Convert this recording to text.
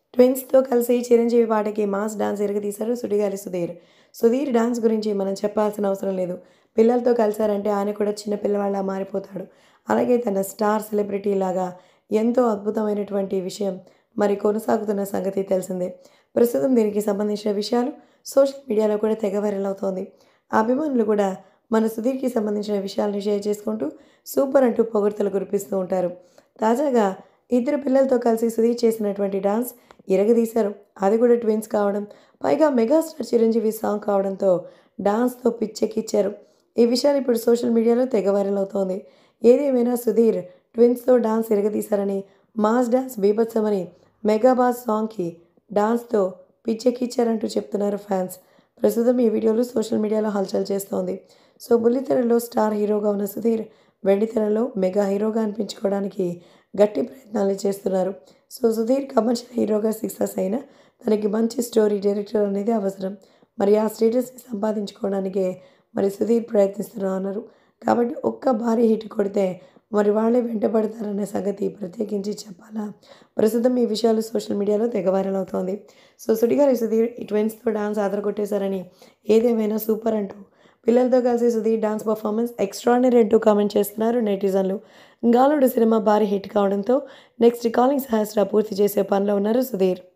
ట్విన్స్‌తో కలిసి చిరంజీవి పాటకి mass dance ఇరగదీశారు సుడిగాలి సుధీర్. సుధీర్ డాన్స్ గురించి మనం చెప్పాల్సిన అవసరం లేదు. పిల్లలతో కలిసారంటే ఆయన కూడా చిన్న పిల్లవాడిలా మారిపోతాడు. అలాగే తన స్టార్ సెలబ్రిటీలాగా ఎంతో అద్భుతమైనటువంటి విషయం మరి కొనసాగుతున్న సంగతి తెలిసిందే. ప్రస్తుతం దీనికి సంబంధించిన విషయాలు సోషల్ మీడియాలో కూడా తెగ వైరల్ అవుతోంది. అభిమానులు కూడా మన సుధీర్‌కి సంబంధించిన విషయాలను షేర్ చేసుకుంటూ సూపర్ అంటూ పొగడ్తలు కురిపిస్తూ ఉంటారు. తాజాగా ఇద్దరు పిల్లలతో కలిసి సుధీర్ చేసినటువంటి డాన్స్ ఇరగదీశారు. అది కూడా ట్విన్స్ కావడం, పైగా మెగాస్టార్ చిరంజీవి సాంగ్ కావడంతో డాన్స్‌తో పిచ్చెక్కించారు. ఈ విషయాలు ఇప్పుడు సోషల్ మీడియాలో తెగ వైరల్ అవుతోంది. ఏదేమైనా సుధీర్ ట్విన్స్‌తో డాన్స్ ఇరగదీశారని, మాస్ డాన్స్ బీభత్సమని, మెగా బాస్ సాంగ్‌కి డాన్స్‌తో పిచ్చెక్కించారంటూ చెప్తున్నారు ఫ్యాన్స్. ప్రస్తుతం ఈ వీడియోలు సోషల్ మీడియాలో హల్చల్ చేస్తోంది. సో బుల్లితెరలో స్టార్ హీరోగా ఉన్న సుధీర్ వెండితెరలో మెగా హీరోగా అనిపించుకోవడానికి గట్టి ప్రయత్నాలు చేస్తున్నారు. సో సుధీర్ కమర్షియల్ హీరోగా సక్సెస్ అయినా తనకి మంచి స్టోరీ డైరెక్టర్ అనేది అవసరం. మరి ఆ స్టేటస్‌ని సంపాదించుకోవడానికే మరి సుధీర్ ప్రయత్నిస్తున్నా ఉన్నారు. కాబట్టి ఒక్క భారీ హిట్ కొడితే మరి వాళ్ళే వెంటపడతారనే సంగతి ప్రత్యేకించి చెప్పాలా? ప్రస్తుతం ఈ విషయాలు సోషల్ మీడియాలో తెగ వైరల్ అవుతోంది. సో సుడిగాలి సుధీర్ ఈ ట్విన్స్‌తో డాన్స్ అదరగొట్టేశారని, ఏదేమైనా సూపర్ అంటూ పిల్లలతో కలిసి సుధీర్ డాన్స్ పర్ఫార్మెన్స్ ఎక్స్ట్రార్డినరీ అంటూ కామెంట్ చేస్తున్నారు నెటిజన్లు. 'గాలుడు' సినిమా భారీ హిట్ కావడంతో నెక్స్ట్ 'కాలింగ్ సహస్ర' పూర్తి చేసే పనిలో ఉన్నారు సుధీర్.